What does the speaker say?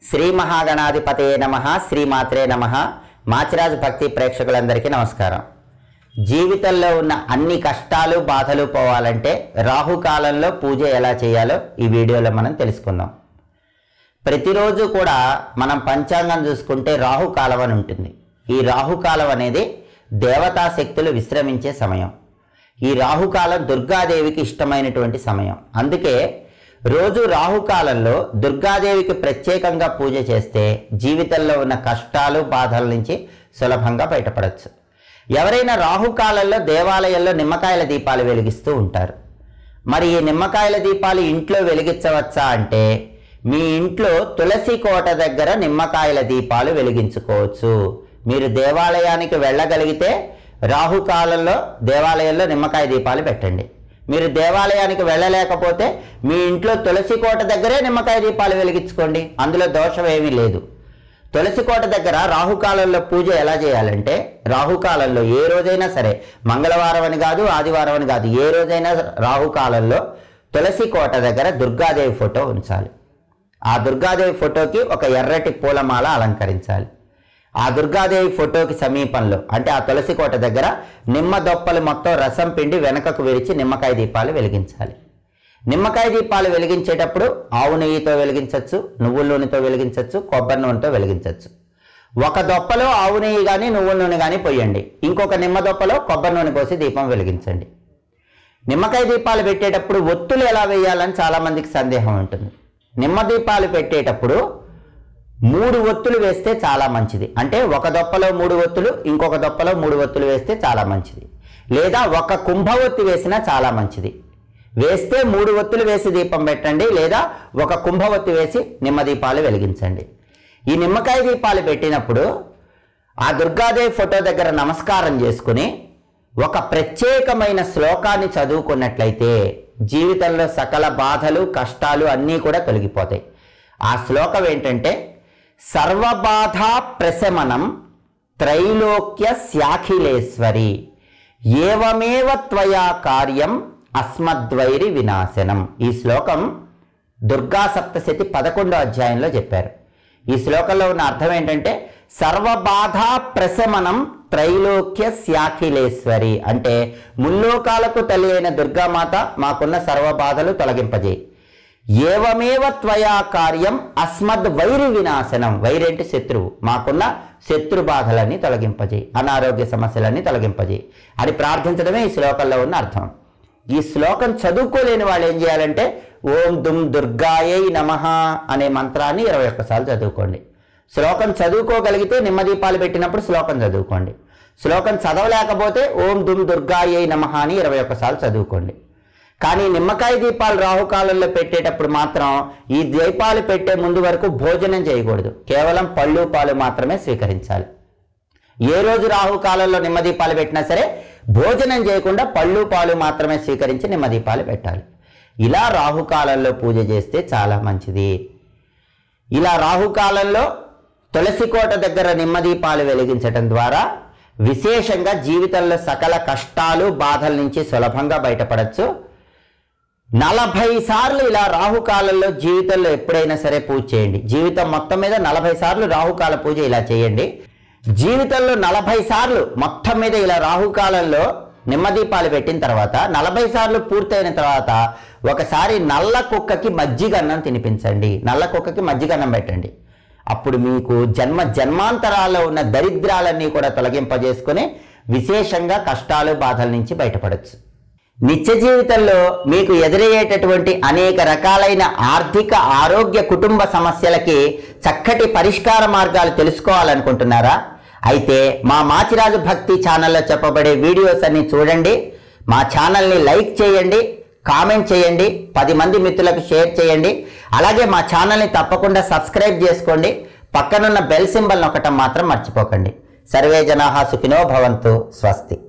శ్రీ మహాగణాధిపతయే నమ శ్రీమాత్రే నమ మాచిరాజు భక్తి ప్రేక్షకులందరికీ నమస్కారం జీవితంలో ఉన్న అన్ని కష్టాలు బాధలు పోవాలంటే రాహుకాలంలో పూజ ఎలా చేయాలో ఈ వీడియోలో మనం తెలుసుకుందాం ప్రతిరోజు కూడా మనం పంచాంగం చూసుకుంటే రాహుకాలం అని ఉంటుంది ఈ రాహుకాలం అనేది దేవతా శక్తులు విశ్రమించే సమయం ఈ రాహుకాలం దుర్గాదేవికి ఇష్టమైనటువంటి సమయం అందుకే రోజు రాహుకాలంలో దుర్గాదేవికి ప్రత్యేకంగా పూజ చేస్తే జీవితంలో ఉన్న కష్టాలు బాధల నుంచి సులభంగా బయటపడవచ్చు ఎవరైనా రాహుకాలంలో దేవాలయంలో నిమ్మకాయల దీపాలు వెలిగిస్తూ ఉంటారు మరి ఈ నిమ్మకాయల దీపాలు ఇంట్లో వెలిగించవచ్చా అంటే మీ ఇంట్లో తులసి కోట దగ్గర నిమ్మకాయల దీపాలు వెలిగించుకోవచ్చు మీరు దేవాలయానికి వెళ్ళగలిగితే రాహుకాలంలో దేవాలయంలో నిమ్మకాయ దీపాలు పెట్టండి మీరు దేవాలయానికి వెళ్ళలేకపోతే మీ ఇంట్లో తులసి కోట దగ్గరే నిమ్మకాయ దీపాలు వెలిగించుకోండి అందులో దోషం ఏమీ లేదు తులసి కోట దగ్గర రాహుకాలంలో పూజ ఎలా చేయాలంటే రాహుకాలంలో ఏ రోజైనా సరే మంగళవారం అని కాదు ఆదివారం అని కాదు ఏ రోజైనా రాహుకాలంలో తులసి కోట దగ్గర దుర్గాదేవి ఫోటో ఉంచాలి ఆ దుర్గాదేవి ఫోటోకి ఒక ఎర్రటి పూలమాల అలంకరించాలి ఆ దుర్గాదేవి ఫోటోకి సమీపంలో అంటే ఆ తులసి కోట దగ్గర నిమ్మ దొప్పలు మొత్తం రసం పిండి వెనకకు విరిచి నిమ్మకాయ దీపాలు వెలిగించాలి నిమ్మకాయ దీపాలు వెలిగించేటప్పుడు ఆవు నెయ్యితో వెలిగించవచ్చు నువ్వుల నూనెతో వెలిగించవచ్చు కొబ్బరి నూనెతో వెలిగించవచ్చు ఒక దొప్పలో ఆవు నెయ్యి కానీ నువ్వుల నూనె కానీ పోయండి ఇంకొక నిమ్మ దొప్పలో కొబ్బరి నూనె పోసి దీపం వెలిగించండి నిమ్మకాయ దీపాలు పెట్టేటప్పుడు ఒత్తులు ఎలా వేయాలని చాలామందికి సందేహం ఉంటుంది నిమ్మ దీపాలు పెట్టేటప్పుడు మూడు ఒత్తులు వేస్తే చాలా మంచిది అంటే ఒక దొప్పలో మూడు ఒత్తులు ఇంకొక దొప్పలో మూడు ఒత్తులు వేస్తే చాలా మంచిది లేదా ఒక కుంభ ఒత్తి వేసినా చాలా మంచిది వేస్తే మూడు ఒత్తులు వేసి దీపం పెట్టండి లేదా ఒక కుంభ ఒత్తి వేసి నిమ్మ దీపాలు వెలిగించండి ఈ నిమ్మకాయ దీపాలు పెట్టినప్పుడు ఆ దుర్గాదేవి ఫోటో దగ్గర నమస్కారం చేసుకుని ఒక ప్రత్యేకమైన శ్లోకాన్ని చదువుకున్నట్లయితే జీవితంలో సకల బాధలు కష్టాలు అన్నీ కూడా తొలగిపోతాయి ఆ శ్లోకం ఏంటంటే సర్వబాధ ప్రశమనం త్రైలోక్య శాఖిలేశ్వరి ఏవమేవ త్వయా కార్యం అస్మద్వైరి వినాశనం ఈ శ్లోకం దుర్గా సప్తశతి పదకొండో అధ్యాయంలో చెప్పారు ఈ శ్లోకంలో ఉన్న అర్థం ఏంటంటే సర్వబాధ ప్రశమనం త్రైలోక్య శాఖిలేశ్వరి అంటే ముల్లోకాలకు తల్లి అయిన దుర్గామాత మాకున్న సర్వబాధలు తొలగింపజేయి ఏవమేవ త్వయా కార్యం అస్మద్ వైరి వినాశనం వైరేంటి శత్రువు మాకున్న శత్రు బాధలన్నీ తొలగింపజేయి అనారోగ్య సమస్యలన్నీ తొలగింపజేయి అని ప్రార్థించడమే ఈ శ్లోకంలో ఉన్న అర్థం ఈ శ్లోకం చదువుకోలేని వాళ్ళు ఏం చేయాలంటే ఓం దుమ్ దుర్గాయై నమ అనే మంత్రాన్ని ఇరవై ఒక్కసార్లు చదువుకోండి శ్లోకం చదువుకోగలిగితే నిమ్మదీపాలు పెట్టినప్పుడు శ్లోకం చదువుకోండి శ్లోకం చదవలేకపోతే ఓం దుమ్ దుర్గాయై నమ అని ఇరవై ఒక్కసార్లు చదువుకోండి కానీ నిమ్మకాయ దీపాలు రాహుకాలంలో పెట్టేటప్పుడు మాత్రం ఈ దీపాలు పెట్టే ముందు వరకు భోజనం చేయకూడదు కేవలం పళ్ళు పాలు మాత్రమే స్వీకరించాలి ఏ రోజు రాహుకాలంలో నిమ్మదీపాలు పెట్టినా సరే భోజనం చేయకుండా పళ్ళు పాలు మాత్రమే స్వీకరించి నిమ్మదీపాలు పెట్టాలి ఇలా రాహుకాలంలో పూజ చేస్తే చాలా మంచిది ఇలా రాహుకాలంలో తులసి కోట దగ్గర నిమ్మదీపాలు వెలిగించటం ద్వారా విశేషంగా జీవితంలో సకల కష్టాలు బాధల నుంచి సులభంగా బయటపడచ్చు నలభై సార్లు ఇలా రాహుకాలంలో జీవితంలో ఎప్పుడైనా సరే పూజ చేయండి జీవితం మొత్తం మీద నలభై సార్లు రాహుకాల పూజ ఇలా చేయండి జీవితంలో నలభై సార్లు మొత్తం మీద ఇలా రాహుకాలంలో నిమ్మదీపాలు పెట్టిన తర్వాత నలభై సార్లు పూర్తయిన తర్వాత ఒకసారి నల్ల కుక్కకి మజ్జిగన్నం తినిపించండి నల్ల కుక్కకి మజ్జిగన్నం పెట్టండి అప్పుడు మీకు జన్మ జన్మాంతరాల్లో ఉన్న దరిద్రాలన్నీ కూడా తొలగింపజేసుకుని విశేషంగా కష్టాలు బాధల నుంచి బయటపడచ్చు నిత్య జీవితంలో మీకు ఎదురయ్యేటటువంటి అనేక రకాలైన ఆర్థిక ఆరోగ్య కుటుంబ సమస్యలకి చక్కటి పరిష్కార మార్గాలు తెలుసుకోవాలనుకుంటున్నారా అయితే మా మాచిరాజు భక్తి ఛానల్లో చెప్పబడే వీడియోస్ అన్ని చూడండి మా ఛానల్ని లైక్ చేయండి కామెంట్ చేయండి పది మంది మిత్రులకు షేర్ చేయండి అలాగే మా ఛానల్ని తప్పకుండా సబ్స్క్రైబ్ చేసుకోండి పక్కనున్న బెల్ సింబల్ నొక్కటం మాత్రం మర్చిపోకండి సర్వే జనాహా సుఖినో భవంతు స్వస్తి